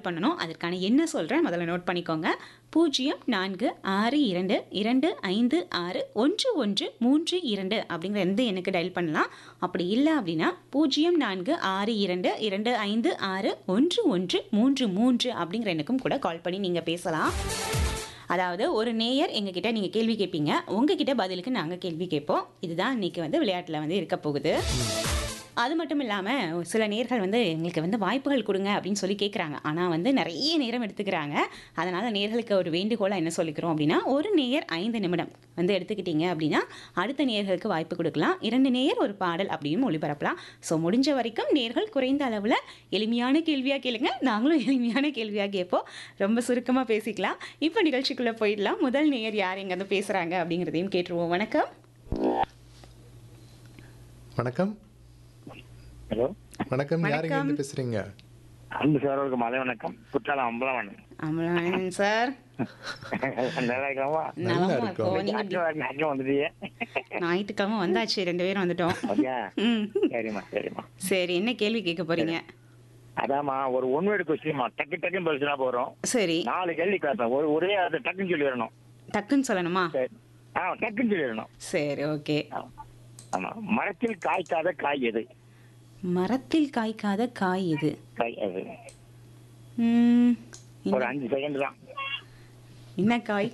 பண்ணணும் அதற்கான என்ன சொல்கிறேன் முதல்ல நோட் பண்ணிக்கோங்க பூஜ்ஜியம் நான்கு ஆறு இரண்டு இரண்டு ஐந்து ஆறு ஒன்று ஒன்று மூன்று இரண்டு அப்படிங்கிற எந்த எண்ணுக்கு டயல் பண்ணலாம் அப்படி இல்லை அப்படின்னா பூஜ்ஜியம் நான்கு ஆறு இரண்டு இரண்டு ஐந்து ஆறு ஒன்று ஒன்று மூன்று மூன்று அப்படிங்கிற எண்ணுக்கும் கூட கால் பண்ணி நீங்கள் பேசலாம் அதாவது ஒரு நேயர் எங்ககிட்ட நீங்கள் கேள்வி கேட்பீங்க உங்ககிட்ட பதிலுக்கு நாங்கள் கேள்வி கேட்போம் இதுதான் இன்னைக்கு வந்து விளையாட்டில் வந்து இருக்க போகுது அது மட்டும் இல்லாமல் சில நேர்கள் வந்து எங்களுக்கு வந்து வாய்ப்புகள் கொடுங்க அப்படின்னு சொல்லி கேட்குறாங்க ஆனால் வந்து நிறைய நேரம் எடுத்துக்கிறாங்க அதனால் நேர்களுக்கு ஒரு வேண்டுகோளாக என்ன சொல்லிக்கிறோம் அப்படின்னா ஒரு நேயர் ஐந்து நிமிடம் வந்து எடுத்துக்கிட்டீங்க அப்படின்னா அடுத்த நேயர்களுக்கு வாய்ப்பு கொடுக்கலாம் இரண்டு நேயர் ஒரு பாடல் அப்படின்னு ஒளிபரப்பலாம் ஸோ முடிஞ்ச வரைக்கும் நேர்கள் குறைந்த அளவில் எளிமையான கேள்வியாக கேளுங்க நாங்களும் எளிமையான கேள்வியாக கேட்போம் ரொம்ப சுருக்கமாக பேசிக்கலாம் இப்போ நிகழ்ச்சிக்குள்ளே போயிடலாம் முதல் நேயர் யார் எங்கேருந்து பேசுகிறாங்க அப்படிங்கிறதையும் கேட்டுருவோம் வணக்கம் வணக்கம் ஹலோ வணக்கம் யார் வணக்கம். இருந்து பேசுறீங்க அன்பு சாரோருக்கு மலை வணக்கம் குற்றாலம் அம்பலவன் அமலானன் சார் நல்லா இருக்காமா நல்லா நலமா இருக்கோம். இருக்கோம் நீங்க எப்படி- அக்கம் வந்துட்டியே ஞாயிற்றுக்கிழமை வந்தாச்சு ரெண்டு பேரும் வந்துட்டோம் ஓகே ம் சரிம்மா சரிம்மா சரி என்ன கேள்வி கேட்க போறீங்க அதாம்மா ஒரு ஒன் வேர்டு கொஸ்டின்மா டக்கு டக்குன்னு பேசினா போறோம் சரி நாலு கேள்வி கேட்பேன் ஒரு ஒரே அது டக்குன்னு சொல்லி வரணும் டக்குன்னு சொல்லணுமா சரி ஆ டக்குன்னு சொல்லி வரணும் சரி ஓகே ஆ. ஆமா மரத்தில் காய்க்காத காய் எது மரத்தில் காய்க்காத காய் இது காய் அது ம், ஒரு என்ன- அஞ்சு செகண்ட் தான் என்ன காய்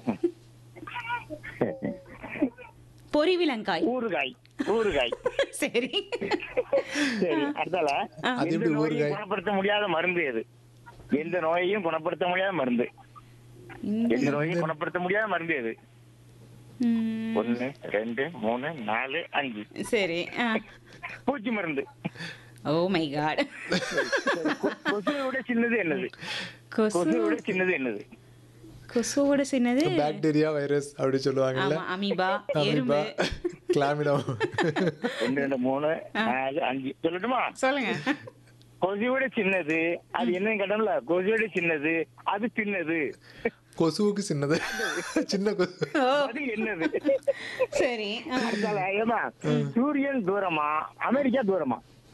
பொரிவிலங்காய் ஊறுகாய் ஊறுகாய் சரி சரி அடுத்தால அது எந்த எப்படி நோயையும் ஊறுகாய்? குணப்படுத்த முடியாத மருந்து எது எந்த நோயையும் குணப்படுத்த முடியாத மருந்து இந்த- எந்த நோயையும் குணப்படுத்த முடியாத மருந்து எது ம், ஒன்னு ரெண்டு மூணு நாலு அஞ்சு சரி பூச்சி மருந்து ஓ மை காட் கொசுவை விட சின்னது என்னது கொசு கொசுவை விட சின்னது என்னது கொசுவோட சின்னது பாக்டீரியா வைரஸ் அப்படி சொல்லுவாங்கல்ல ஆமா அமீபா அமீபா எறும்பு கிளாமிடம் ரெண்டு ரெண்டு மூணு நாலு அஞ்சு சொல்லட்டுமா சொல்லுங்க கொசுவை விட சின்னது அது என்னன்னு கேட்டோம்ல கொசுவை விட சின்னது அது சின்னது கொசுவுக்கு சின்னது சின்ன கொசு ஓ அது என்னது சரி ஆ. அடுத்தால, ஏம்மா, சூரியன் தூரமா அமெரிக்கா தூரமா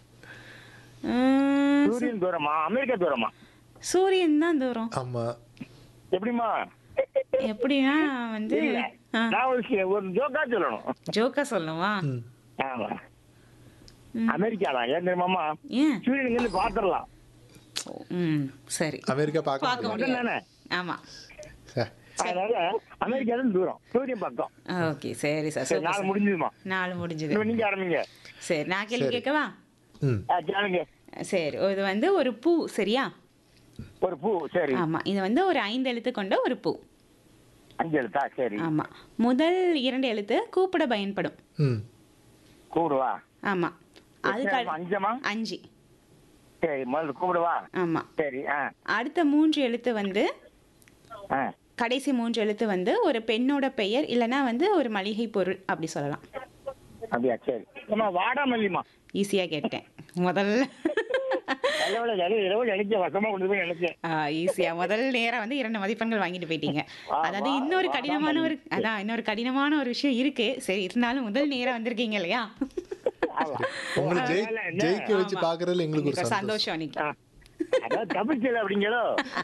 ம், சூரியன் தூரமா அமெரிக்கா தூரமா சூரியன் தான் தூரம் ஆமா எப்படிமா எப்படின்னா வந்து இல்ல ஆ, நான் ஒரு சி- ஒரு ஜோக்கா சொல்லணும் ஜோக்கா சொல்லணுமா ம். ஆமா ம். அமெரிக்கா தான் ஏன் தெரியுமாமா ஏன் சூரியன் இங்க இருந்து பாத்துரலாம் ம் சரி அமெரிக்கா பார்க்க பார்க்க முடியாது முடியாது தானே ஆமா சே, அதனால அமெரிக்கா தான் தூரம் சூரியன் பக்கம் ஓகே சரி சார் சரி சூப்பர் நாள் சார். முடிஞ்சதுமா நாலு முடிஞ்சது இப்ப நீங்க ஆரம்பிங்க சரி நான் கேள்வி சரி. கேட்கவா ம் ஆ, கேளுங்க சரி இது வந்து ஒரு பூ சரியா ஒரு பூ சரி ஆமா இது வந்து ஒரு ஐந்து எழுத்து கொண்ட ஒரு பூ அஞ்சு எழுத்தா சரி ஆமா முதல் இரண்டு எழுத்து கூப்பிட பயன்படும் ம் கூப்பிடுவா ஆமா அது எத்தனை க- அஞ்சமா அஞ்சு சரி முதல்ல கூப்பிடுவா ஆமா சரி ஆ அடுத்த மூன்று எழுத்து வந்து ஆ கடைசி மூன்று எழுத்து வந்து ஒரு பெண்ணோட பெயர் இல்லைன்னா வந்து ஒரு மளிகை பொருள் அப்படி சொல்லலாம் அப்படியா சரி அம்மா வாடாமல்லிமா ஈஸியாக கேட்டேன் முதல்ல நல்ல நினைவு நினைச்ச வசமா கொண்டு போய் நினைச்சேன் ஈஸியா முதல் நேரம் வந்து இரண்டு மதிப்பெண்கள் வாங்கிட்டு போயிட்டீங்க வா, அதாவது வா, இன்னொரு வா, கடினமான வா, ஒரு அதான் இன்னொரு கடினமான ஒரு விஷயம் இருக்கு சரி இருந்தாலும் முதல் நேரம் வந்திருக்கீங்க இல்லையா ஆமா. உங்களை ஜெயி அதனால என்ன? ஜெயிக்க வச்சு ஆமா. பாக்குறதுல எங்களுக்கு ஒரு உங்களுக்கு சந்தோஷம் சந்தோஷம் அன்னைக்கு ஆ. அதான் தப்பிச்சல அப்படிங்கிறோ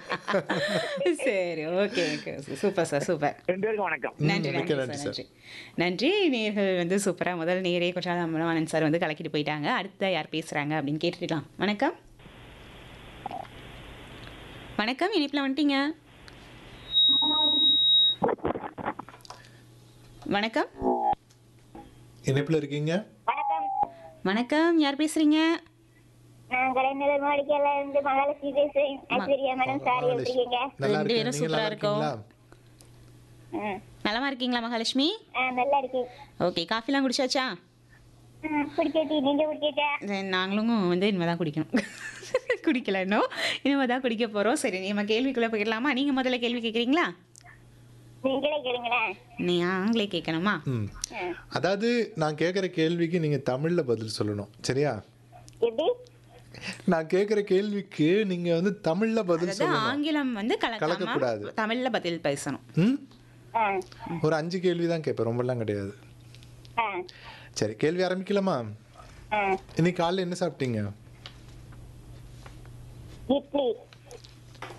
சரி okay okay super sir super ரெண்டு பேருக்கும் வணக்கம் ம், நன்றி மிக்க நன்றி நன்றி சார் சார். நன்றி நன்றி நேர்கள் வந்து சூப்பராக முதல் நேரே குற்றாலம் அமலவாணன் சார் வந்து கலக்கிட்டு போயிட்டாங்க அடுத்த யார் பேசுறாங்க அப்படின்னு கேட்டுக்கலாம் வணக்கம் வணக்கம் இனிப்பில் வந்துட்டீங்க வணக்கம் இணைப்புல இருக்கீங்க வணக்கம் வணக்கம் யார் பேசுறீங்க நான் கலைஞர் மாளிகையில இருந்து மகாலட்சுமி பேசுறேன் ஐஸ்வர்யா மேடம் சாரி எப்படி இருக்கீங்க நல்லா ரெண்டு இருக்கேன் பேரும் நீங்க நல்லா சூப்பரா இருக்கோம். இருக்கீங்களா ம். நலமா இருக்கீங்களா மகாலட்சுமி ஆ, நல்லா இருக்கேன் ஓகே காஃபிலாம் குடிச்சாச்சா ம், குடிக்கட்டி நீங்க குடிக்கட்டா சரி, நாங்களும் வந்து இனிமேல் தான் குடிக்கணும் குடிக்கல இன்னும் இனிமேல் தான் குடிக்க போகிறோம் சரி நம்ம கேள்விக்குள்ளே போயிடலாமா நீங்கள் முதல்ல கேள்வி கேட்குறீங்களா நீங்களே கேளுங்களேன் நீ ஆங்களே கேட்கணுமா ம் ம். அதாவது நான் கேட்குற கேள்விக்கு நீங்க தமிழ்ல பதில் சொல்லணும் சரியா எப்படி நான் கேட்குற கேள்விக்கு நீங்க வந்து தமிழ்ல பதில் அதாவது சொல்லணும் ஆங்கிலம் வந்து கலக்காம கலக்கக்கூடாது. தமிழில் பதில் பேசணும் ம் ஆ ஒரு அஞ்சு கேள்வி தான் கேட்பேன் ரொம்பலாம் கிடையாது ஆ சரி கேள்வி ஆரம்பிக்கலாமா ஆ இன்னைக்கு காலைல என்ன சாப்பிட்டீங்க இட்லி